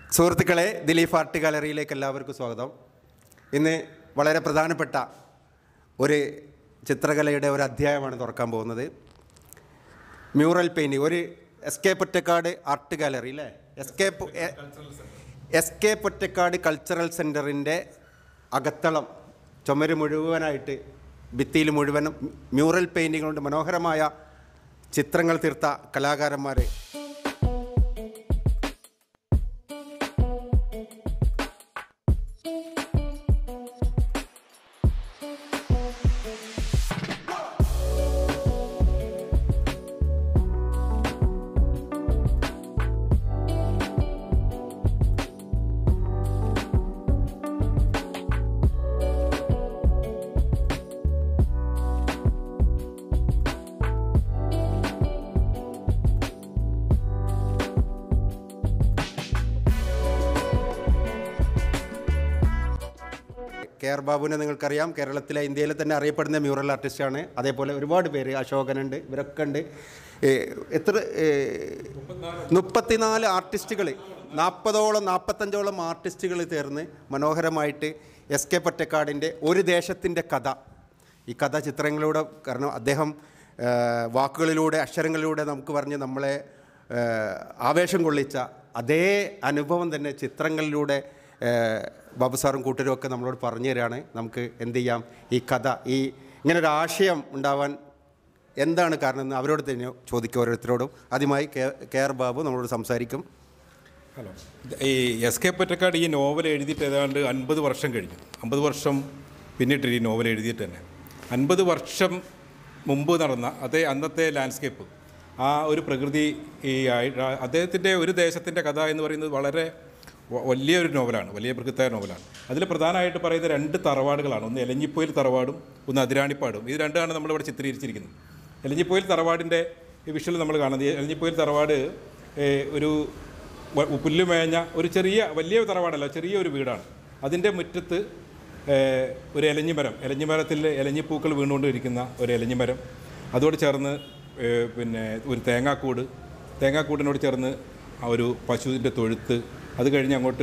സുഹൃത്തുക്കളെ ദിലീപ് ആർട്ട് ഗാലറിയിലേക്ക് എല്ലാവർക്കും സ്വാഗതം ഇന്ന് വളരെ പ്രധാനപ്പെട്ട ഒരു ചിത്രകലയുടെ ഒരു അധ്യായമാണ് തുറക്കാൻ പോകുന്നത് മ്യൂറൽ പെയിൻറ്റിങ് ഒരു S K Pottekkatt art gallery അല്ലേ എസ് കെ പൊ- എ- എസ് കെ പൊറ്റക്കാട് കൾച്ചറൽ സെൻറ്ററിൻ്റെ അകത്തളം ചുമര് മുഴുവനായിട്ട് ഭിത്തിയിൽ മുഴുവനും മ്യൂറൽ പെയിൻറ്റിംഗ് കൊണ്ട് മനോഹരമായ ചിത്രങ്ങൾ തീർത്ത കലാകാരന്മാർ കെ ആർ ബാബുവിനെ നിങ്ങൾക്കറിയാം കേരളത്തിലെ ഇന്ത്യയിലെ തന്നെ അറിയപ്പെടുന്ന മ്യൂറൽ ആർട്ടിസ്റ്റാണ് അതേപോലെ ഒരുപാട് പേര് അശോകനുണ്ട് ഇവരൊക്കെ ഉണ്ട് ഏ, എത്ര ഏ, മുപ്പത്തിനാല് ആർട്ടിസ്റ്റുകൾ നാൽപ്പതോളം നാൽപ്പത്തഞ്ചോളം ആർട്ടിസ്റ്റുകൾ ചേർന്ന് മനോഹരമായിട്ട് എസ് കെ പൊറ്റക്കാടിൻ്റെ ഒരു ദേശത്തിൻ്റെ കഥ ഈ കഥ ചിത്രങ്ങളിലൂടെ കാരണം അദ്ദേഹം ആ, വാക്കുകളിലൂടെ അക്ഷരങ്ങളിലൂടെ നമുക്ക് പറഞ്ഞ് നമ്മളെ ആ, ആവേശം കൊള്ളിച്ച അതേ അനുഭവം തന്നെ ചിത്രങ്ങളിലൂടെ ആ, ബാബു സാറും കൂട്ടരും ഒക്കെ നമ്മളോട് പറഞ്ഞു തരികയാണ് നമുക്ക് എന്ത് ചെയ്യാം ഈ കഥ ഈ ഇങ്ങനെ ഒരു ആശയം ഉണ്ടാവാൻ എന്താണ് കാരണം എന്ന് അവരോട് തന്നെ ചോദിക്കുക ഓരോരുത്തരോടും ആദ്യമായി കെ കെ ആർ ബാബു നമ്മളോട് സംസാരിക്കും ഹലോ ഈ എസ് കെ പൊറ്റക്കാട് ഈ നോവൽ എഴുതിയിട്ട് ഏതാണ്ട് അൻപത് വർഷം കഴിഞ്ഞു അമ്പത് വർഷം പിന്നിട്ട് ഈ നോവൽ എഴുതിയിട്ട് തന്നെ അൻപത് വർഷം മുമ്പ് നടന്ന അതേ അന്നത്തെ ലാൻഡ്സ്കേപ്പ് ആ ഒരു പ്രകൃതി ഈ ആയി- അദ്ദേഹത്തിൻ്റെ ഒരു ദേശത്തിൻ്റെ കഥ എന്ന് പറയുന്നത് വളരെ വ- വലിയൊരു നോവലാണ് വലിയ ബൃഹത്തായ നോവലാണ് അതിൽ പ്രധാനമായിട്ട് പറയുന്ന രണ്ട് തറവാടുകളാണ് ഒന്ന് എലഞ്ഞിപ്പോയിൽ തറവാടും ഒന്ന് അതിരാണിപ്പാടും ഇത് രണ്ടാണ് നമ്മളിവിടെ ചിത്രീകരിച്ചിരിക്കുന്നത് എലഞ്ഞിപ്പോയിൽ തറവാടിൻ്റെ വിഷ്വൽ നമ്മൾ കാണുന്നത് ഈ എലഞ്ഞിപ്പോയിൽ തറവാട് ഏഹ്, ഒരു വ- പുല്ല് മേഞ്ഞ ഒരു ചെറിയ വലിയ തറവാടല്ല ചെറിയ ഒരു വീടാണ് അതിൻ്റെ മുറ്റത്ത് ഏഹ്, ഒരു എലഞ്ഞിമരം എലഞ്ഞിമരത്തിൽ എലഞ്ഞിപ്പൂക്കൾ വീണുകൊണ്ടിരിക്കുന്ന ഒരു എലഞ്ഞിമരം അതോട് ചേർന്ന് ഏഹ്, പിന്നെ ഒരു തേങ്ങാക്കൂട് തേങ്ങാക്കൂടിനോട് ചേർന്ന് ആ ഒരു പശുവിൻ്റെ തൊഴുത്ത് അത് കഴിഞ്ഞ് അങ്ങോട്ട്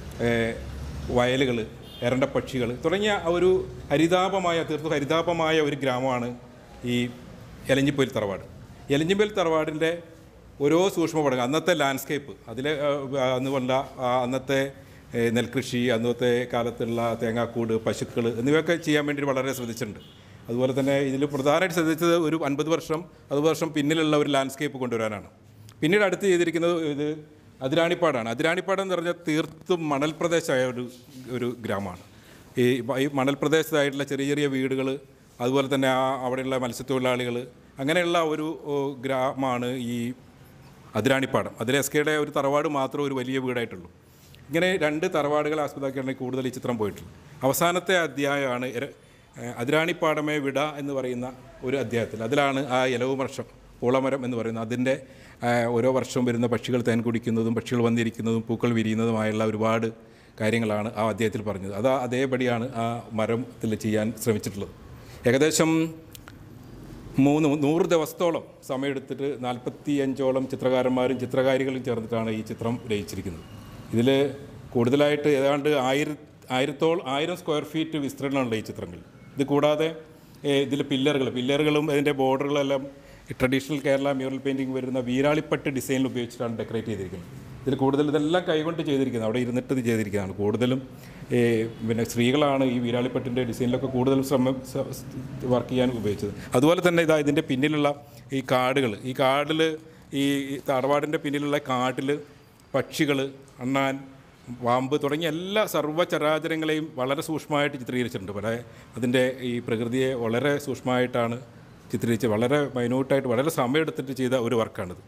വയലുകൾ എരണ്ട പക്ഷികൾ തുടങ്ങിയ ആ ഒരു ഹരിതാപമായ തീർത്തും ഹരിതാപമായ ഒരു ഗ്രാമമാണ് ഈ എലഞ്ഞിപ്പൊയിൽ തറവാട് എലഞ്ഞിപ്പൊയിൽ തറവാടിൻ്റെ ഓരോ സൂക്ഷ്മ പഠനം അന്നത്തെ ലാൻഡ്സ്കേപ്പ് അതിൽ അന്ന് കൊണ്ട ആ അന്നത്തെ ഏ, നെൽകൃഷി അന്നത്തെ കാലത്തുള്ള തേങ്ങാക്കൂട് പശുക്കൾ എന്നിവയൊക്കെ ചെയ്യാൻ വേണ്ടി വളരെ ശ്രദ്ധിച്ചിട്ടുണ്ട് അതുപോലെ തന്നെ ഇതിൽ പ്രധാനമായിട്ട് ശ്രദ്ധിച്ചത് ഒരു അൻപത് വർഷം അറുപത് വർഷം പിന്നിലുള്ള ഒരു ലാൻഡ്സ്കേപ്പ് കൊണ്ടുവരാനാണ് പിന്നീട് അടുത്ത് ചെയ്തിരിക്കുന്നത് ഇത് അതിരാണിപ്പാടാണ് അതിരാണിപ്പാട് എന്ന് പറഞ്ഞാൽ തീർത്തും മണൽ പ്രദേശമായ ഒരു ഒരു ഗ്രാമമാണ് ഈ മ- ഈ മണൽ പ്രദേശത്തായിട്ടുള്ള ചെറിയ ചെറിയ വീടുകൾ അതുപോലെ തന്നെ ആ അവിടെയുള്ള മത്സ്യത്തൊഴിലാളികൾ അങ്ങനെയുള്ള ഒരു ഓ, ഗ്രാമമാണ് ഈ അതിരാണിപ്പാടം അതിൽ എസ് കെയുടെ ഒരു തറവാട് മാത്രം ഒരു വലിയ വീടായിട്ടുള്ളൂ ഇങ്ങനെ രണ്ട് തറവാടുകളെ ആസ്പദമാക്കിയാണ് കൂടുതൽ ഈ ചിത്രം പോയിട്ടുള്ളത് അവസാനത്തെ അധ്യായമാണ് എര- ഏഹ് അതിരാണിപ്പാടമേ വിട എന്ന് പറയുന്ന ഒരു അധ്യായത്തിൽ അതിലാണ് ആ ഇലവ് വർഷം പൂളമരം എന്ന് പറയുന്ന അതിൻ്റെ ഏഹ് ഓരോ വർഷവും വരുന്ന പക്ഷികൾ തേൻ കുടിക്കുന്നതും പക്ഷികൾ വന്നിരിക്കുന്നതും പൂക്കൾ വിരിയുന്നതുമായുള്ള ഒരുപാട് കാര്യങ്ങളാണ് ആ അധ്യായത്തിൽ പറഞ്ഞത് അത് അതേപടിയാണ് ആ മരത്തിൽ ചെയ്യാൻ ശ്രമിച്ചിട്ടുള്ളത് ഏകദേശം മൂന്ന് നൂറ് ദിവസത്തോളം സമയമെടുത്തിട്ട് നാൽപ്പത്തി അഞ്ചോളം ചിത്രകാരന്മാരും ചിത്രകാരികളും ചേർന്നിട്ടാണ് ഈ ചിത്രം രചിച്ചിരിക്കുന്നത് ഇതിൽ കൂടുതലായിട്ട് ഏതാണ്ട് ആയിര ആയിരത്തോളം ആയിരം സ്ക്വയർ ഫീറ്റ് വിസ്തീർണ്ണമുണ്ട് ഈ ചിത്രങ്ങൾ ഇത് കൂടാതെ ഇതിൽ പില്ലറുകൾ പില്ലറുകളും അതിൻ്റെ ബോർഡറുകളെല്ലാം ട്രഡീഷണൽ കേരള മ്യൂറൽ പെയിൻറ്റിംഗ് വരുന്ന വീരാളിപ്പട്ട് ഡിസൈനിൽ ഉപയോഗിച്ചിട്ടാണ് ഡെക്കറേറ്റ് ചെയ്തിരിക്കുന്നത് ഇതിൽ കൂടുതൽ ഇതെല്ലാം കൈകൊണ്ട് ചെയ്തിരിക്കുന്നത് അവിടെ ഇരുന്നിട്ട് ഇത് ചെയ്തിരിക്കുന്നതാണ് കൂടുതലും ഏ, പിന്നെ സ്ത്രീകളാണ് ഈ വീരാളിപ്പട്ടിൻ്റെ ഡിസൈനിലൊക്കെ കൂടുതലും ശ്രമം വർക്ക് ചെയ്യാൻ ഉപയോഗിച്ചത് അതുപോലെ തന്നെ ഇതാ ഇതിൻ്റെ പിന്നിലുള്ള ഈ കാടുകൾ ഈ കാടിൽ ഈ തറവാടിൻ്റെ പിന്നിലുള്ള കാട്ടിൽ പക്ഷികൾ അണ്ണാൻ പാമ്പ് തുടങ്ങിയ എല്ലാ സർവ്വചരാചരങ്ങളെയും വളരെ സൂക്ഷ്മമായിട്ട് ചിത്രീകരിച്ചിട്ടുണ്ട് പല അതിൻ്റെ ഈ പ്രകൃതിയെ വളരെ സൂക്ഷ്മമായിട്ടാണ് ചിത്രീകരിച്ചത് വളരെ മൈന്യൂട്ടായിട്ട് വളരെ സമയമെടുത്തിട്ട് ചെയ്ത ഒരു വർക്കാണിത്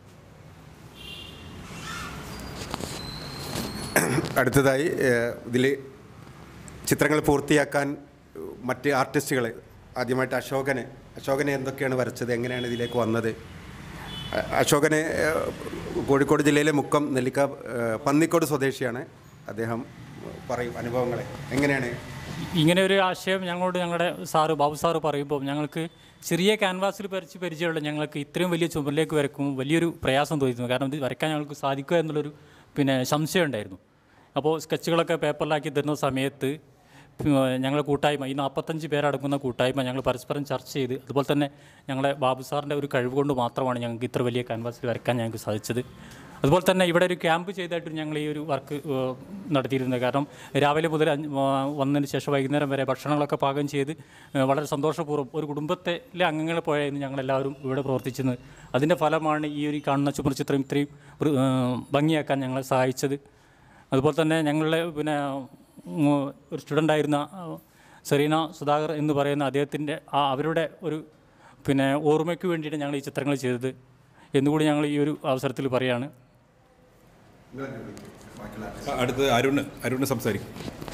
അടുത്തതായി ഇതിൽ ചിത്രങ്ങൾ പൂർത്തിയാക്കാൻ ഏഹ്, മറ്റ് ആർട്ടിസ്റ്റുകൾ ആദ്യമായിട്ട് അശോകന് അശോകനെ എന്തൊക്കെയാണ് വരച്ചത് എങ്ങനെയാണ് ഇതിലേക്ക് വന്നത് അ- അശോകന് ഏഹ്, കോഴിക്കോട് ജില്ലയിലെ മുക്കം നെല്ലിക്ക ഏഹ്, പന്നിക്കോട് സ്വദേശിയാണ് അദ്ദേഹം പറയും അനുഭവങ്ങളെ എങ്ങനെയാണ് ഇങ്ങനെ ഒരു ആശയം ഞങ്ങളോട് ഞങ്ങളുടെ സാറ് ബാബു സാറ് പറയുമ്പോൾ ഞങ്ങൾക്ക് ചെറിയ ക്യാൻവാസിൽ വരച്ച് പരിചയമുള്ള ഞങ്ങൾക്ക് ഇത്രയും വലിയ ചുമരിലേക്ക് വരക്കും വലിയൊരു പ്രയാസം തോന്നിയിരുന്നു കാരണം ഇത് വരയ്ക്കാൻ ഞങ്ങൾക്ക് സാധിക്കുക എന്നുള്ളൊരു പിന്നെ സംശയം ഉണ്ടായിരുന്നു അപ്പോൾ സ്കെച്ചുകളൊക്കെ പേപ്പറിലാക്കി തരുന്ന സമയത്ത് ഞങ്ങൾ കൂട്ടായ്മ ഈ നാൽപ്പത്തഞ്ച് പേരടങ്ങുന്ന കൂട്ടായ്മ ഞങ്ങൾ പരസ്പരം ചർച്ച ചെയ്ത് അതുപോലെ തന്നെ ഞങ്ങളെ ബാബു സാറിൻ്റെ ഒരു കഴിവ് കൊണ്ട് മാത്രമാണ് ഞങ്ങൾക്ക് ഇത്ര വലിയ ക്യാൻവാസിൽ വരയ്ക്കാൻ ഞങ്ങൾക്ക് സാധിച്ചത് അതുപോലെ തന്നെ ഇവിടെ ഒരു ക്യാമ്പ് ചെയ്തായിട്ട് ഞങ്ങൾ ഈ ഒരു വർക്ക് ഏഹ്, നടത്തിയിരുന്നത് കാരണം രാവിലെ മുതൽ അഞ്ച് ആ, വന്നതിന് ശേഷം വൈകുന്നേരം വരെ ഭക്ഷണങ്ങളൊക്കെ പാകം ചെയ്ത് ഏഹ്, വളരെ സന്തോഷപൂർവ്വം ഒരു കുടുംബത്തിലെ അംഗങ്ങളെ പോയായിരുന്നു ഞങ്ങളെല്ലാവരും ഇവിടെ പ്രവർത്തിച്ചത് അതിൻ്റെ ഫലമാണ് ഈ ഒരു കാണുന്ന ചുമർ ചിത്രം ഇത്രയും വൃ- ഏഹ്, ഭംഗിയാക്കാൻ ഞങ്ങളെ സഹായിച്ചത് അതുപോലെ തന്നെ ഞങ്ങളുടെ പിന്നെ ഉം, ഒരു സ്റ്റുഡൻ്റ് ആയിരുന്ന ആ, സെറീന സുധാകർ എന്ന് പറയുന്ന അദ്ദേഹത്തിൻ്റെ ആ അവരുടെ ഒരു പിന്നെ ഓർമ്മയ്ക്ക് വേണ്ടിയിട്ട് ഞങ്ങൾ ഈ ചിത്രങ്ങൾ ചെയ്തത് എന്നുകൂടി ഞങ്ങൾ ഈ ഒരു അവസരത്തിൽ പറയുകയാണ് അടുത്ത് അരുണ് അരുണ് സംസാരിക്കും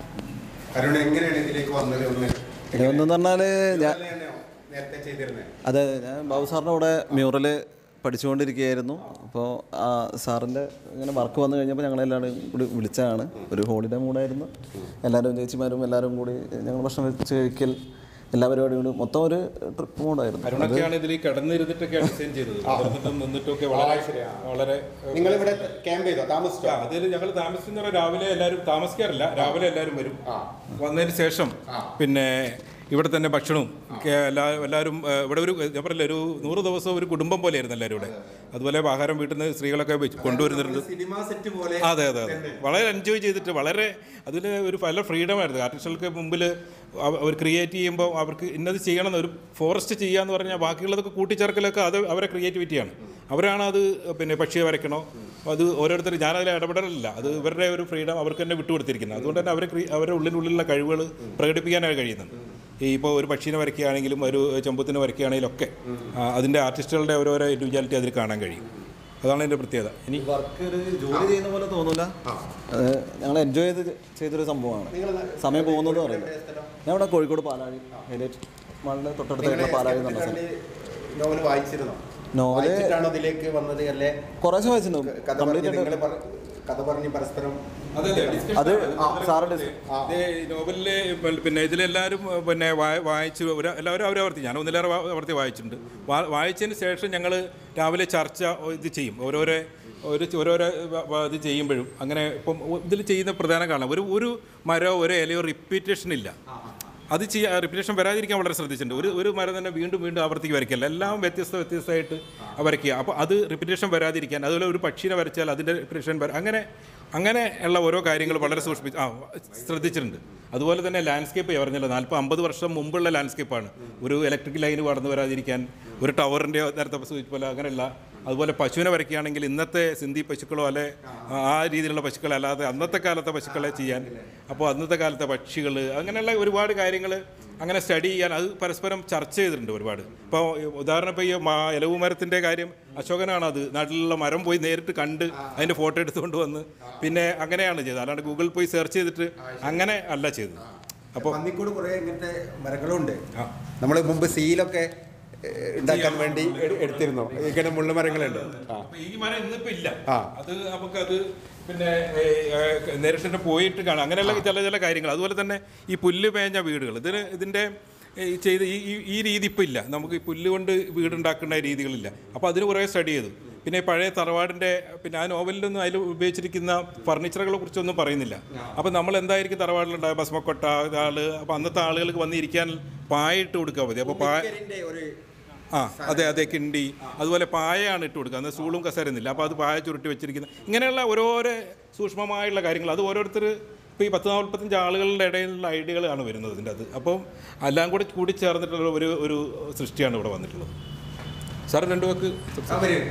അരുൺ എങ്ങനെയാണ് ഇതിലേക്ക് വന്നത് ഒന്ന് ഇതൊന്നെന്ന് പറഞ്ഞാൽ ഞാൻ നേരത്തെ ചെയ്തിരുന്നത് അതെ ഞാൻ ബാബു സാറിൻ്റെ കൂടെ മ്യൂറൽ പഠിച്ചുകൊണ്ടിരിക്കുകയായിരുന്നു അപ്പോൾ ആ സാറിൻ്റെ ഇങ്ങനെ വർക്ക് വന്നു കഴിഞ്ഞപ്പോൾ ഞങ്ങളെല്ലാവരും കൂടി വിളിച്ചതാണ് ഒരു ഹോളിഡേ മൂഡായിരുന്നു എല്ലാവരും ചേച്ചിമാരും എല്ലാവരും കൂടി ഞങ്ങൾ ഭക്ഷണം വെച്ച് കഴിക്കൽ എല്ലാ പരിപാടിയും കൂടി മൊത്തം ഒരു ട്രിപ്പ് മൂഡായിരുന്നു അരുണൊക്കെയാണ് ഇതിൽ കിടന്നിരുന്നിട്ടൊക്കെ ഡിസൈൻ ചെയ്തത് കിടന്നിട്ടും നിന്നിട്ടൊക്കെ വളരെ വളരെ നിങ്ങൾ ഇവിടെ ക്യാമ്പ് ചെയ്തോ താമസിച്ചോ അതിൽ ഞങ്ങൾ താമസിക്കുന്ന പറഞ്ഞാൽ രാവിലെ എല്ലാവരും താമസിക്കാറില്ല രാവിലെ എല്ലാവരും വരും വന്നതിന് ശേഷം പിന്നെ ഇവിടെ തന്നെ ഭക്ഷണവും ഒക്കെ എല്ലാ എല്ലാവരും ഏഹ്, ഇവിടെ ഒരു ഞാൻ പറയില്ല ഒരു നൂറ് ദിവസം ഒരു കുടുംബം പോലെയായിരുന്നു എല്ലാവരും ഇവിടെ അതുപോലെ ആഹാരം വീട്ടിൽ നിന്ന് സ്ത്രീകളൊക്കെ വെച്ച് കൊണ്ടുവരുന്നുണ്ട് സിനിമ സെറ്റ് പോലെ അതെ അതെ അതെ വളരെ എൻജോയ് ചെയ്തിട്ട് വളരെ അതിൽ ഒരു പല ഫ്രീഡമായിരുന്നു ആർട്ടിസ്റ്റുകൾക്ക് മുമ്പിൽ അവ- അവർ ക്രിയേറ്റ് ചെയ്യുമ്പോൾ അവർക്ക് ഇന്നത് ചെയ്യണം ഒരു ഫോറസ്റ്റ് ചെയ്യാന്ന് പറഞ്ഞാൽ ബാക്കിയുള്ളതൊക്കെ കൂട്ടിച്ചേർക്കലൊക്കെ അത് അവരെ ക്രിയേറ്റിവിറ്റിയാണ് അവരാണ് അത് പിന്നെ പക്ഷിയെ വരയ്ക്കണോ അത് ഓരോരുത്തർ ഞാനതിൽ ഇടപെടലില്ല അത് ഇവരുടെ ഒരു ഫ്രീഡം അവർക്ക് തന്നെ വിട്ടുകൊടുത്തിരിക്കുന്നത് അതുകൊണ്ട് തന്നെ അവർ അവരുടെ ഉള്ളിനുള്ളിലുള്ള കഴിവുകൾ പ്രകടിപ്പിക്കാനായി കഴിയുന്നുണ്ട് ഈ ഇപ്പോൾ ഒരു പക്ഷീനെ വരയ്ക്കുകയാണെങ്കിലും ഒരു ചെമ്പത്തിനെ വരയ്ക്കുകയാണെങ്കിലും ഒക്കെ ആ, അതിൻ്റെ ആർട്ടിസ്റ്റുകളുടെ ഓരോരോ ഇൻഡിവിജ്വാലിറ്റി അതിൽ കാണാൻ കഴിയും അതാണ് എൻ്റെ പ്രത്യേകത ഇനി വർക്ക് ഒരു ജോലി ചെയ്യുന്ന പോലെ തോന്നൂല അത് ഞങ്ങൾ എൻജോയ് ചെയ്ത് ചെയ്തൊരു സംഭവമാണ് സമയം പോകുന്നതും അറിയില്ല ഞാൻ ഇവിടെ കോഴിക്കോട് പാലാഴി ഹൈലൈറ്റ് മാളിൻ്റെ തൊട്ടടുത്തായിട്ടുള്ള പാലാഴി എന്ന് പറഞ്ഞ സ്ഥലം നോവൽ വായിച്ചിരുന്നോ നോവല് വായിച്ചിട്ടാണോ ഇതിലേക്ക് വന്നത് അല്ലേ കുറേശ്ശെ വായിച്ചിട്ടുണ്ട് കഥ കംപ്ലീറ്റ് പറഞ്ഞ് ആയിട്ട് നിങ്ങൾ കഥ പറഞ്ഞ് പരസ്പരം അതെ അതെ discussion അത് ആണ്. സാറ് ഡിസ് ഇത് നോവലിലെ പ- പിന്നെ ഇതിലെല്ലാവരും ഏഹ്, പിന്നെ വായ- വായിച്ചു ഒരു- എല്ലാവരും അവരവർത്തി ഞാൻ ഒന്നിലേറെ വാ- ആവർത്തി വായിച്ചിട്ടുണ്ട് വാ- വായിച്ചതിന് ശേഷം ഞങ്ങൾ രാവിലെ ചർച്ച ഇത് ചെയ്യും ഓരോരോ ഒരു ച- ഓരോരോ വ- വ- ഇത് ചെയ്യുമ്പോഴും അങ്ങനെ ഇപ്പം ഇതിൽ ചെയ്യുന്ന പ്രധാന കാരണം ഒരു ഒരു മരമോ ഒരു ഇലയോ റിപ്പീറ്റേഷൻ ഇല്ല അത് ചെയ്യാൻ റിപ്പീറ്റേഷൻ വരാതിരിക്കാൻ വളരെ ശ്രദ്ധിച്ചിട്ടുണ്ട് ഒരു ഒരു മരം തന്നെ വീണ്ടും വീണ്ടും ആവർത്തിക്ക് വരയ്ക്കല്ല എല്ലാം വ്യത്യസ്ത വ്യത്യസ്തമായിട്ട് വരയ്ക്കുക അപ്പോൾ അത് റിപ്പീറ്റേഷൻ വരാതിരിക്കാൻ അതുപോലെ ഒരു പക്ഷീനെ വരച്ചാൽ അതിൻ്റെ റിപ്പീറ്റേഷൻ വര അങ്ങനെ അങ്ങനെ ഉള്ള ഓരോ കാര്യങ്ങൾ വളരെ സൂക്ഷിപ്പിച്ച് ആ ശ്രദ്ധിച്ചിട്ടുണ്ട് അതുപോലെ തന്നെ ലാൻഡ്സ്കേപ്പ് പറഞ്ഞല്ലോ നാൽപ്പത് അമ്പത് വർഷം മുമ്പുള്ള ലാൻഡ്സ്കേപ്പാണ് ഒരു ഇലക്ട്രിക് ലൈൻ കടന്നു വരാതിരിക്കാൻ ഒരു ടവറിൻ്റെ നേരത്തെ സൂചിച്ച പോലെ അങ്ങനെയുള്ള അതുപോലെ പശുവിനെ വരയ്ക്കുകയാണെങ്കിൽ ഇന്നത്തെ സിന്ധി പശുക്കളോ അല്ലെ ആ രീതിയിലുള്ള പശുക്കളെ അല്ലാതെ അന്നത്തെ കാലത്തെ പശുക്കളെ ചെയ്യാൻ അപ്പോൾ അന്നത്തെ കാലത്തെ പക്ഷികൾ അങ്ങനെയുള്ള ഒരുപാട് കാര്യങ്ങൾ അങ്ങനെ സ്റ്റഡി ചെയ്യാൻ അത് പരസ്പരം ചർച്ച ചെയ്തിട്ടുണ്ട് ഒരുപാട് ഇപ്പോൾ ഉദാഹരണം ഇപ്പോൾ ഈ മാ ഇലവു മരത്തിൻ്റെ കാര്യം അശോകനാണ് അത് നാട്ടിലുള്ള മരം പോയി നേരിട്ട് കണ്ട് അതിൻ്റെ ഫോട്ടോ എടുത്തുകൊണ്ട് വന്ന് പിന്നെ അങ്ങനെയാണ് ചെയ്തത് അല്ലാണ്ട് ഗൂഗിളിൽ പോയി സെർച്ച് ചെയ്തിട്ട് അങ്ങനെ അല്ല ചെയ്തത് അപ്പോൾ പന്നിക്കൂട് കുറേ ഇങ്ങനത്തെ മരങ്ങളുണ്ട് നമ്മൾ മുമ്പ് സീലൊക്കെ ഏഹ്, ഉണ്ടാക്കാൻ വേണ്ടി എ- എടുത്തിരുന്നു ഇങ്ങനെ മുള്ള മരങ്ങളുണ്ട് ആ അപ്പൊ ഈ മരം ഇന്നിപ്പോ ഇല്ല ആ. അത് നമുക്കത് പിന്നെ ഏ, ഏ, നേരിട്ട് തന്നെ പോയിട്ട് കാണാം അങ്ങനെയുള്ള ചില ചില കാര്യങ്ങൾ അതുപോലെ തന്നെ ഈ പുല്ല് മേഞ്ഞ വീടുകൾ ഇതിന് ഇതിൻ്റെ ഈ ചെയ്ത് ഈ ഈ- ഈ രീതി ഇപ്പം ഇല്ല നമുക്ക് ഈ പുല്ല് കൊണ്ട് വീടുണ്ടാക്കുന്ന രീതികളില്ല അപ്പോൾ അതിന് കുറേ സ്റ്റഡി ചെയ്തു പിന്നെ പഴയ തറവാടിൻ്റെ പിന്നെ ആ നോവലിലൊന്നും അതിൽ ഉപയോഗിച്ചിരിക്കുന്ന ഫർണിച്ചറുകളെ കുറിച്ചൊന്നും പറയുന്നില്ല അപ്പോൾ നമ്മൾ എന്തായിരിക്കും തറവാടിലുണ്ടായ ഭസ്മക്കൊട്ട ആള് അപ്പോൾ അന്നത്തെ ആളുകൾക്ക് വന്നിരിക്കാൻ പായിട്ട് കൊടുക്കാൻ മതി അപ്പോൾ പായ ഇതിന്റെ ഒരു ആ അതെ അതെ കിണ്ടി അതുപോലെ പായയാണ് ഇട്ട് കൊടുക്കുക അന്ന് സ്റ്റൂളും കസരുന്നില്ല അപ്പോൾ അത് പായ ചുരുട്ടി വെച്ചിരിക്കുന്ന ഇങ്ങനെയുള്ള ഓരോരോ സൂക്ഷ്മമായുള്ള കാര്യങ്ങൾ അത് ഓരോരുത്തർ ഇപ്പോൾ ഈ പത്ത് നാൽപ്പത്തഞ്ച് ആളുകളുടെ ഇടയിലുള്ള ഐഡിയകളാണ് വരുന്നത് ഇതിൻ്റെ അത് അപ്പം എല്ലാം കൂടി കൂടി ചേർന്നിട്ടുള്ള ഒരു ഒരു സൃഷ്ടിയാണ് ഇവിടെ വന്നിട്ടുള്ളത് സാർ രണ്ടു വാക്ക് സംസാരിക്കാം.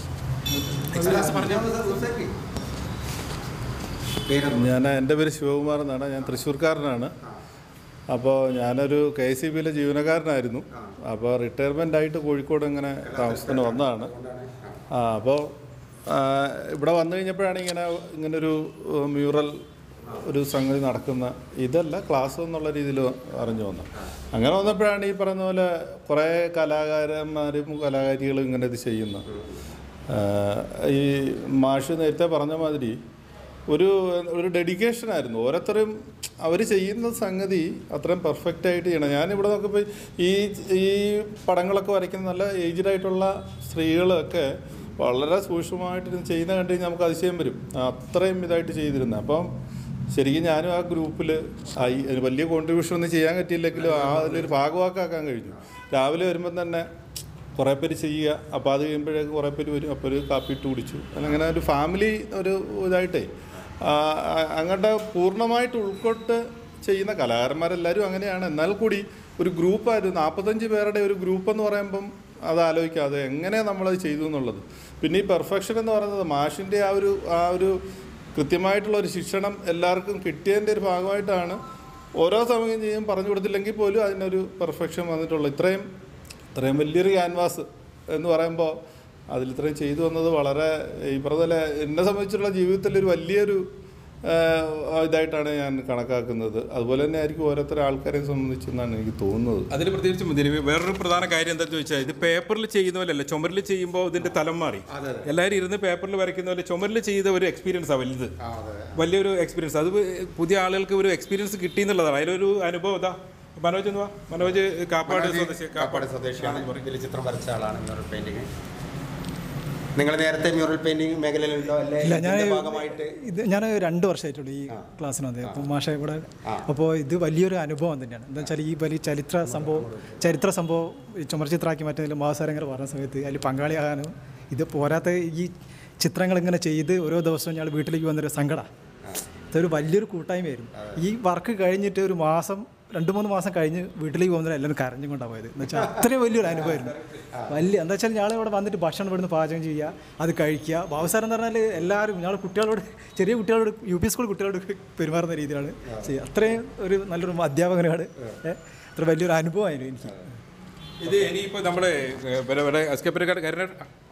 ഞാൻ എൻ്റെ പേര് ശിവകുമാർ എന്നാണ് ഞാൻ തൃശ്ശൂർക്കാരനാണ് അപ്പോൾ ഞാനൊരു കെ സി ബിയിലെ ജീവനക്കാരനായിരുന്നു അപ്പോൾ റിട്ടയർമെൻ്റ് ആയിട്ട് കോഴിക്കോട് ഇങ്ങനെ താമസത്തിന് വന്നതാണ് ആ അപ്പോൾ ആ, ഇവിടെ വന്നു കഴിഞ്ഞപ്പോഴാണ് ഇങ്ങനെ ഇങ്ങനൊരു ഏഹ്, മ്യൂറൽ ഒരു സംഗതി നടക്കുന്ന ഇതല്ല ക്ലാസ് എന്നുള്ള രീതിയിൽ അറിഞ്ഞു വന്നത് അങ്ങനെ വന്നപ്പോഴാണ് ഈ പറയുന്ന പോലെ കുറേ കലാകാരന്മാരും കലാകാരികളും ഇങ്ങനെ ഇത് ചെയ്യുന്നത് ആ, ഈ മാഷ് നേരത്തെ പറഞ്ഞ മാതിരി ഒരു ഒരു ഡെഡിക്കേഷൻ ആയിരുന്നു ഓരോരുത്തരും അവർ ചെയ്യുന്ന സംഗതി അത്രയും പെർഫെക്റ്റ് ആയിട്ട് ചെയ്യണം ഞാനിവിടെ നോക്കുമ്പോൾ ഈ ഈ പടങ്ങളൊക്കെ വരയ്ക്കുന്ന നല്ല ഏജ്ഡ് ആയിട്ടുള്ള സ്ത്രീകളൊക്കെ വളരെ സൂക്ഷ്മമായിട്ട് ഇത് ചെയ്യുന്ന കണ്ടു കഴിഞ്ഞാൽ നമുക്ക് അതിശയം വരും അത്രയും ഇതായിട്ട് ചെയ്തിരുന്നത് അപ്പം ശരിക്കും ഞാനും ആ ഗ്രൂപ്പിൽ ആയി അതിന് വലിയ കോൺട്രിബ്യൂഷൻ ഒന്നും ചെയ്യാൻ പറ്റിയില്ലെങ്കിലും ആ അതിലൊരു ഭാഗവാക്കാക്കാൻ കഴിഞ്ഞു രാവിലെ വരുമ്പം തന്നെ കുറേ പേര് ചെയ്യുക അപ്പോൾ അത് കഴിയുമ്പോഴേക്ക് കുറേ പേര് വരും അപ്പോൾ ഒരു കാപ്പി ഇട്ട് കുടിച്ചു അങ്ങനെ ഒരു ഫാമിലി ഒരു ഇതായിട്ടേ ആ, ആ- അങ്ങോട്ട് പൂർണ്ണമായിട്ട് ഉൾക്കൊട്ട് ചെയ്യുന്ന കലാകാരന്മാരെല്ലാവരും അങ്ങനെയാണ് എന്നാൽ കൂടി ഒരു ഗ്രൂപ്പായിരുന്നു നാൽപ്പത്തഞ്ച് പേരുടെ ഒരു ഗ്രൂപ്പ് എന്ന് പറയുമ്പം അത് ആലോചിക്കാതെ എങ്ങനെ നമ്മളത് ചെയ്തു എന്നുള്ളത് പിന്നെ ഈ പെർഫെക്ഷൻ എന്ന് പറയുന്നത് മാഷിൻ്റെ ആ ഒരു ആ ഒരു കൃത്യമായിട്ടുള്ള ഒരു ശിക്ഷണം എല്ലാവർക്കും കിട്ടിയതിൻ്റെ ഒരു ഭാഗമായിട്ടാണ് ഓരോ സമയം ചെയ്യും പറഞ്ഞു കൊടുത്തില്ലെങ്കിൽ പോലും അതിനൊരു പെർഫെക്ഷൻ വന്നിട്ടുള്ളൂ ഇത്രയും ഇത്രയും വലിയൊരു ക്യാൻവാസ് എന്ന് പറയുമ്പോൾ അതിൽ ഇത്രയും ചെയ്തു വന്നത് വളരെ ഈ പറഞ്ഞ പോലെ എന്നെ സംബന്ധിച്ചുള്ള ജീവിതത്തിൽ ഒരു വലിയൊരു ആ, ഇതായിട്ടാണ് ഞാൻ കണക്കാക്കുന്നത് അതുപോലെ തന്നെ ആയിരിക്കും ഓരോരുത്തർ ആൾക്കാരെയും സംബന്ധിച്ചെന്നാണ് എനിക്ക് തോന്നുന്നത് അതിൽ പ്രത്യേകിച്ച് ഇതിന് വേറൊരു പ്രധാന കാര്യം എന്താണെന്ന് ചോദിച്ചാൽ ഇത് പേപ്പറിൽ ചെയ്യുന്ന പോലെയല്ല ചുമരിൽ ചെയ്യുമ്പോൾ ഇതിന്റെ തലം മാറി എല്ലാവരും ഇരുന്ന് പേപ്പറിൽ വരയ്ക്കുന്ന പോലെ ചുമരിൽ ചെയ്ത ഒരു എക്സ്പീരിയൻസാണ് വലുത് വലിയൊരു എക്സ്പീരിയൻസ് അത് പുതിയ ആളുകൾക്ക് ഒരു എക്സ്പീരിയൻസ് കിട്ടി എന്നുള്ളതാണ് അതിലൊരു അനുഭവം ഇതാ മനോജ് എന്തുവാ മനോജ് കാപ്പാട് സ്വദേശി കാപ്പാട് സ്വദേശിയാണ് ഇതിൽ ചിത്രം വരച്ച ആളാണ് മ്യൂറൽ പെയിന്റിങ് നിങ്ങൾ നേരത്തെ മ്യൂറൽ പെയിന്റിംഗ് മേഖലയിലുണ്ടോ അല്ലെ ഇല്ല ഞാൻ ഇതിന്റെ ഭാഗമായിട്ട് ഇത് ഞാൻ രണ്ട് വർഷമായിട്ടുള്ളൂ ഈ ക്ലാസ്സിന് വന്നത് അപ്പോൾ മാഷ ഇവിടെ അപ്പോൾ ഇത് വലിയൊരു അനുഭവം തന്നെയാണ് എന്താ വെച്ചാൽ ഈ വലിയ ചരിത്ര സംഭവം ചരിത്ര സംഭവം ഈ ചുമർചിത്രാക്കി മാറ്റുന്നതിൽ മാസാരങ്ങൾ പറഞ്ഞ സമയത്ത് അതിൽ പങ്കാളിയാകാനും ഇത് പോരാത്ത ഈ ചിത്രങ്ങൾ ഇങ്ങനെ ചെയ്ത് ഓരോ ദിവസവും ഞങ്ങൾ വീട്ടിലേക്ക് വന്നൊരു സങ്കടം ഇതൊരു വലിയൊരു കൂട്ടായ്മയായിരുന്നു ഈ വർക്ക് കഴിഞ്ഞിട്ട് ഒരു മാസം രണ്ട് മൂന്ന് മാസം കഴിഞ്ഞ് വീട്ടിലേക്ക് പോകുന്നത് എല്ലാവരും കരഞ്ഞും കൊണ്ടാണ് പോയത് എന്ന് വെച്ചാൽ അത്രയും വലിയൊരു അനുഭവമായിരുന്നു വലിയ എന്താ വെച്ചാൽ ഞങ്ങൾ ഇവിടെ വന്നിട്ട് ഭക്ഷണം ഇവിടുന്ന് പാചകം ചെയ്യുക അത് കഴിക്കുക ബാബുസാർ എന്ന് പറഞ്ഞാൽ എല്ലാവരും ഞങ്ങൾ കുട്ടികളോട് ചെറിയ കുട്ടികളോട് യു പി സ്കൂൾ കുട്ടികളോട് പെരുമാറുന്ന രീതിയിലാണ് ചെയ്യുക അത്രയും ഒരു നല്ലൊരു അധ്യാപകനാണ് ഏ, അത്ര വലിയൊരു അനുഭവമായിരുന്നു എനിക്ക് ഇത് ഇനിയിപ്പോൾ നമ്മുടെ ഇവിടെ എസ് കെ പരിക്കാട് കരുണ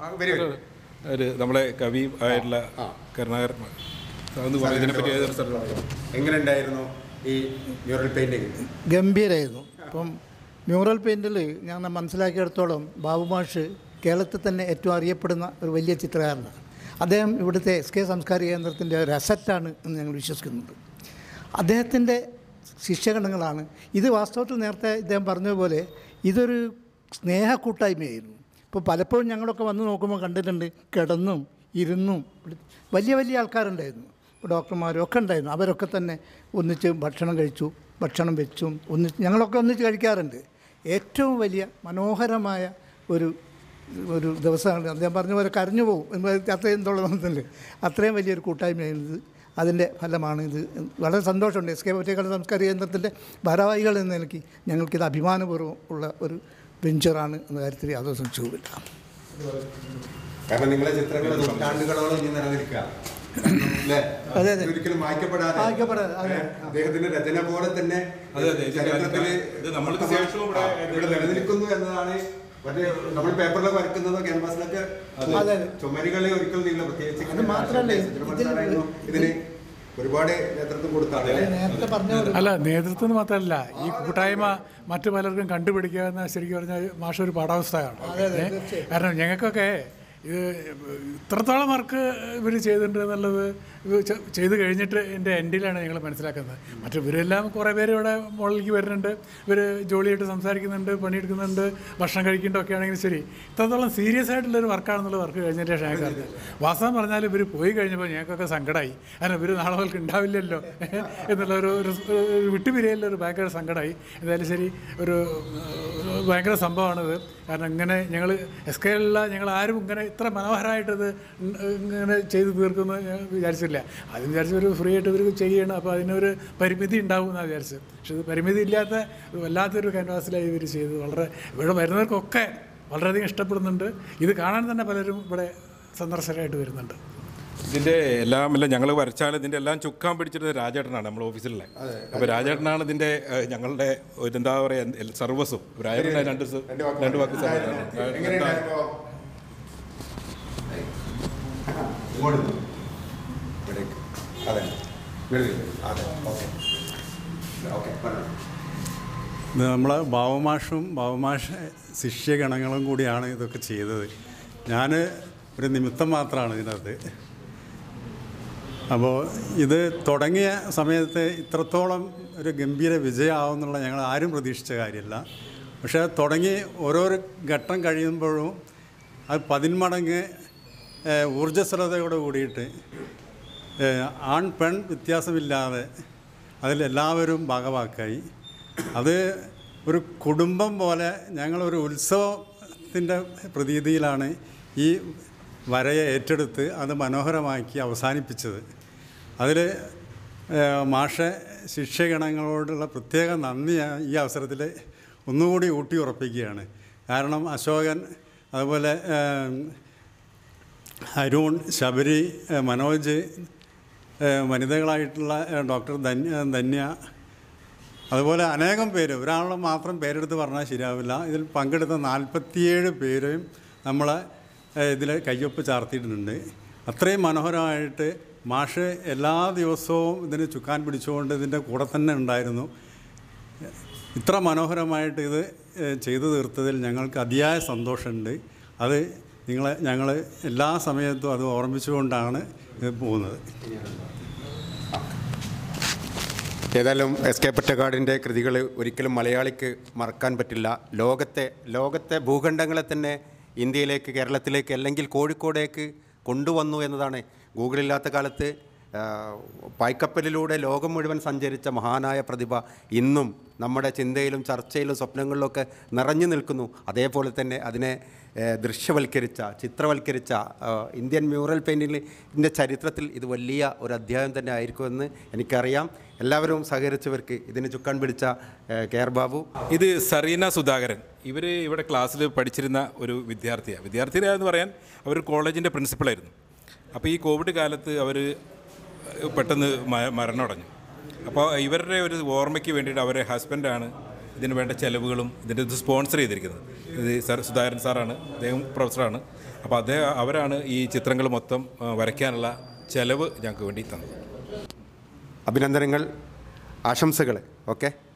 ഒരു നമ്മളെ കവി ആയിട്ടുള്ള കരുണാകരൻ അതൊന്ന് പറയും ഇതിനെപ്പറ്റി ഏതൊരു സ്ഥലത്താണ് എങ്ങനെ ഉണ്ടായിരുന്നു ഈ മ്യൂറൽ പെയിന്റിംഗ് ഗംഭീരമായിരുന്നു അപ്പം മ്യൂറൽ പെയിൻറ്റിൽ ഞാൻ മനസ്സിലാക്കിയിടത്തോളം ബാബു മാഷ് കേരളത്തിൽ തന്നെ ഏറ്റവും അറിയപ്പെടുന്ന ഒരു വലിയ ചിത്രകാരനാണ് അദ്ദേഹം ഇവിടുത്തെ എസ് കെ സംസ്കാരിക കേന്ദ്രത്തിൻ്റെ ഒരു അസറ്റാണ് എന്ന് ഞങ്ങൾ വിശ്വസിക്കുന്നുണ്ട് അദ്ദേഹത്തിൻ്റെ ശിക്ഷകണങ്ങളാണ് ഇത് വാസ്തവത്തിൽ നേരത്തെ ഇദ്ദേഹം പറഞ്ഞതുപോലെ ഇതൊരു സ്നേഹക്കൂട്ടായ്മയായിരുന്നു ഇപ്പോൾ പലപ്പോഴും ഞങ്ങളൊക്കെ വന്ന് നോക്കുമ്പോൾ കണ്ടിട്ടുണ്ട് കിടന്നും ഇരുന്നും വലിയ വലിയ ആൾക്കാരുണ്ടായിരുന്നു ഇപ്പോൾ ഡോക്ടർമാരും ഒക്കെ ഉണ്ടായിരുന്നു അവരൊക്കെ തന്നെ ഒന്നിച്ച് ഭക്ഷണം കഴിച്ചു ഭക്ഷണം വെച്ചും ഒന്നിച്ച് ഞങ്ങളൊക്കെ ഒന്നിച്ച് കഴിക്കാറുണ്ട് ഏറ്റവും വലിയ മനോഹരമായ ഒരു ഒരു ദിവസമാണ് അദ്ദേഹം പറഞ്ഞ പോലെ കരഞ്ഞു പോകും എന്ന് അത്രയും തോന്നുന്നില്ല അത്രയും വലിയൊരു കൂട്ടായ്മയാണ് ഇത് അതിൻ്റെ ഫലമാണ് ഇത് വളരെ സന്തോഷമുണ്ട് എസ് കെ ഒറ്റക്കാട് സംസ്കാര കേന്ദ്രത്തിൻ്റെ ഭാരവാഹികൾ എന്ന നിലയ്ക്ക് ഞങ്ങൾക്കിത് അഭിമാനപൂർവ്വം ഉള്ള ഒരു വെഞ്ചറാണ് എന്ന കാര്യത്തിൽ യാതൊരു സംശയവുമില്ല കാരണം നിങ്ങളെ ചിത്രങ്ങൾ നൂറ്റാണ്ടുകളോളം ഇനി നിലനിൽക്കുക അല്ലേ? അതെ, അതെ. ഒരിക്കലും മായ്ക്കപ്പെടാതെ മായ്ക്കപ്പെടാതെ, അതെ. ഏ, അദ്ദേഹത്തിന്റെ രചന പോലെ തന്നെ അതെ, അതെ. ഇത് ചരിത്രത്തില് ഇത് നമ്മൾക്ക് ശേഷവും ഇവിടെ- ആ, ഇവിടെ നിലനിൽക്കുന്നു എന്നതാണ് മറ്റേ നമ്മൾ പേപ്പറിലൊക്കെ വരക്കുന്നതോ ക്യാൻവാസിലൊക്കെ അതെ. ചുമരുകളിൽ ഒരിക്കലും നിങ്ങൾ പ്രത്യേകിച്ച് അത് മാത്രമല്ല, ഇതിന് ഇതിന് ഒരുപാട് നേതൃത്വം കൊടുത്താണ് നേരത്തെ പറഞ്ഞ പോലെ അല്ല നേതൃത്വം എന്ന് മാത്രമല്ല ഈ കൂട്ടായ്മ മറ്റു പലർക്കും കണ്ടുപിടിക്കുക എന്ന ശരിക്കും പറഞ്ഞാൽ മാഷ ഒരു പാഠാവസ്ഥയാണ് ഏ? കാരണം ഞങ്ങൾക്കൊക്കെ ഇത് ഇത്രത്തോളം വർക്ക് ഇവർ ചെയ്തിട്ടുണ്ട് എന്നുള്ളത് ഇത് ചെ- ചെയ്ത് കഴിഞ്ഞിട്ട് എൻ്റെ എൻഡിലാണ് ഞങ്ങൾ മനസ്സിലാക്കുന്നത് മറ്റു ഇവരെല്ലാം കുറേ പേര് ഇവിടെ മുകളിലേക്ക് വരുന്നുണ്ട് ഇവർ ജോലിയായിട്ട് സംസാരിക്കുന്നുണ്ട് പണിയെടുക്കുന്നുണ്ട് ഭക്ഷണം കഴിക്കുന്നുണ്ട് ഒക്കെ ആണെങ്കിലും ശരി ഇത്രത്തോളം സീരിയസ് ആയിട്ടുള്ളൊരു വർക്കാണെന്നുള്ള വർക്ക് കഴിഞ്ഞിട്ട് ശേഷം ഞങ്ങൾക്ക് അറിഞ്ഞത് വാസ്തവം പറഞ്ഞാൽ ഇവർ പോയി കഴിഞ്ഞപ്പോൾ ഞങ്ങൾക്കൊക്കെ സങ്കടമായി കാരണം ഇവർ നാളെ മുതൽക്ക് ഉണ്ടാവില്ലല്ലോ എന്നുള്ള ഒരു ഒരു ഒരു വിട്ടുപിരിയലിൽ ഒരു ഭയങ്കര സങ്കടമായി എന്തായാലും ശരി ഒരു ഏഹ്, ഭയങ്കര സംഭവമാണിത് കാരണം ഇങ്ങനെ ഞങ്ങൾ എസ് കെയിലുള്ള ഞങ്ങൾ ആരും ഇങ്ങനെ ഇത്ര മനോഹരമായിട്ടത് ഇ- ഇങ്ങനെ ചെയ്ത് തീർക്കുമെന്ന് ഞാൻ വിചാരിച്ചില്ല അത് വിചാരിച്ച ഒരു ഫ്രീ ആയിട്ട് ഇവർ ചെയ്യണം അപ്പോൾ അതിനൊരു പരിമിതി ഉണ്ടാവും എന്നാണ് വിചാരിച്ചത് പക്ഷെ ഇത് പരിമിതി ഇല്ലാത്ത ഒരു വല്ലാത്തൊരു ക്യാൻവാസിലായി ഇവർ ചെയ്തത് വളരെ ഇവിടെ വരുന്നവർക്കൊക്കെ വളരെയധികം ഇഷ്ടപ്പെടുന്നുണ്ട് ഇത് കാണാൻ തന്നെ പലരും ഇവിടെ സന്ദർശകരായിട്ട് വരുന്നുണ്ട് ഇതിന്റെ എല്ലാം എല്ലാം ഞങ്ങൾ വരച്ചാൽ ഇതിന്റെ എല്ലാം ചുക്കാൻ പിടിച്ചിട്ട് രാജേട്ടനാണ് നമ്മുടെ ഓഫീസിലെ അപ്പോൾ രാജേട്ടനാണ് ഇതിന്റെ ഏഹ്, ഞങ്ങളുടെ ഒരു എന്താ പറയുക സർവസ്വം രാജേട്ടനാണ് രണ്ട് ദിവസം രണ്ട് വാക്ക് സംസാരിക്കണം. എങ്ങനെയുണ്ടായിരുന്നു ഇങ്ങോട്ട് നിന്നോ. ഇവിടേക്ക്. അതെ ഇങ്ങോട്ട് നിന്നോ. അതെ ഓക്കെ ഓക്കെ പറഞ്ഞു ഇത് നമ്മളെ ബാബുമാഷും ബാബുമാഷ ശിഷ്യഗണങ്ങളും കൂടിയാണ് ഇതൊക്കെ ചെയ്തത് ഞാൻ ഒരു നിമിത്തം മാത്രമാണ് ഇതിനകത്ത് അപ്പോൾ ഇത് തുടങ്ങിയ സമയത്ത് ഇത്രത്തോളം ഒരു ഗംഭീര വിജയമാവുന്നുള്ള ഞങ്ങൾ ആരും പ്രതീക്ഷിച്ച കാര്യമല്ല പക്ഷേ തുടങ്ങി ഓരോരോ ഘട്ടം കഴിയുമ്പോഴും അത് പതിന്മടങ്ങ് ഏഹ്, ഊർജ്ജസ്വലതയോടെ കൂടിയിട്ട് ഏഹ്, ആൺ പെൺ വ്യത്യാസമില്ലാതെ അതിലെല്ലാവരും ഭാഗവാക്കായി അത് ഒരു കുടുംബം പോലെ ഞങ്ങളൊരു ഉത്സവത്തിൻ്റെ പ്രതീതിയിലാണ് ഈ വരയെ ഏറ്റെടുത്ത് അത് മനോഹരമാക്കി അവസാനിപ്പിച്ചത് അതിൽ മാഷ ശിക്ഷഗണങ്ങളോടുള്ള പ്രത്യേക നന്ദി ഞാൻ ഈ അവസരത്തിൽ ഒന്നുകൂടി ഊട്ടി ഉറപ്പിക്കുകയാണ് കാരണം അശോകൻ അതുപോലെ ഏഹ്, അരുൺ ശബരി ഏഹ്, മനോജ് ഏഹ്, വനിതകളായിട്ടുള്ള ഏഹ്, ഡോക്ടർ ധന്യ ധന്യ അതുപോലെ അനേകം പേര് ഒരാളെ മാത്രം പേരെടുത്ത് പറഞ്ഞാൽ ശരിയാവില്ല ഇതിൽ പങ്കെടുത്ത നാൽപ്പത്തിയേഴ് പേരും നമ്മൾ ഇതിൽ കയ്യൊപ്പ് ചാർത്തിയിട്ടുണ്ട് അത്രയും മനോഹരമായിട്ട് മാഷ് എല്ലാ ദിവസവും ഇതിന് ചുക്കാൻ പിടിച്ചുകൊണ്ട് ഇതിൻ്റെ കൂടെ തന്നെ ഉണ്ടായിരുന്നു ഇത്ര മനോഹരമായിട്ട് ഇത് ഏഹ്, ചെയ്തു തീർത്തതിൽ ഞങ്ങൾക്ക് അതിയായ സന്തോഷമുണ്ട് അത് നിങ്ങളെ ഞങ്ങൾ എല്ലാ സമയത്തും അത് ഓർമ്മിച്ചുകൊണ്ടാണ് ഇത് പോകുന്നത് ഏതായാലും എസ് കെ പൊറ്റക്കാടിൻ്റെ കൃതികൾ ഒരിക്കലും മലയാളിക്ക് മറക്കാൻ പറ്റില്ല ലോകത്തെ ലോകത്തെ ഭൂഖണ്ഡങ്ങളെ തന്നെ ഇന്ത്യയിലേക്ക് കേരളത്തിലേക്ക് അല്ലെങ്കിൽ കോഴിക്കോടേക്ക് കൊണ്ടുവന്നു എന്നതാണ് ഗൂഗിളില്ലാത്ത കാലത്ത് ആ, പായ്ക്കപ്പലിലൂടെ ലോകം മുഴുവൻ സഞ്ചരിച്ച മഹാനായ പ്രതിഭ ഇന്നും നമ്മുടെ ചിന്തയിലും ചർച്ചയിലും സ്വപ്നങ്ങളിലൊക്കെ നിറഞ്ഞു നിൽക്കുന്നു അതേപോലെ തന്നെ അതിനെ ഏ, ദൃശ്യവൽക്കരിച്ച ചിത്രവൽക്കരിച്ച ആ, ഇന്ത്യൻ മ്യൂറൽ പെയിൻറ്റിങ്ങിൻ്റെ ചരിത്രത്തിൽ ഇത് വലിയ ഒരു അധ്യായം തന്നെ ആയിരിക്കുമെന്ന് എനിക്കറിയാം എല്ലാവരും സഹകരിച്ചവർക്ക് ഇതിന് ചുക്കാൻ പിടിച്ച ഏ, കെ ആർ ബാബു ഇത് സറീന സുധാകരൻ ഇവർ ഇവിടെ ക്ലാസ്സിൽ പഠിച്ചിരുന്ന ഒരു വിദ്യാർത്ഥിയാണ് വിദ്യാർത്ഥിയാന്ന് പറയാൻ അവർ കോളേജിൻ്റെ പ്രിൻസിപ്പളായിരുന്നു അപ്പോൾ ഈ കോവിഡ് കാലത്ത് അവർ പെട്ടെന്ന് മ- മരണമടഞ്ഞു അപ്പോൾ ഇവരുടെ ഒരു ഓർമ്മയ്ക്ക് വേണ്ടിയിട്ട് അവരെ ഹസ്ബൻഡാണ് ഇതിന് വേണ്ട ചെലവുകളും ഇതിൻ്റെ ഇത് സ്പോൺസർ ചെയ്തിരിക്കുന്നത് ഇത് സർ സുധാകരൻ സാറാണ് അദ്ദേഹം പ്രൊഫസറാണ് അപ്പോൾ അദ്ദേഹം അവരാണ് ഈ ചിത്രങ്ങൾ മൊത്തം ആ, വരയ്ക്കാനുള്ള ചെലവ് ഞങ്ങൾക്ക് വേണ്ടി തന്നത് അഭിനന്ദനങ്ങൾ ആശംസകൾ ഓക്കെ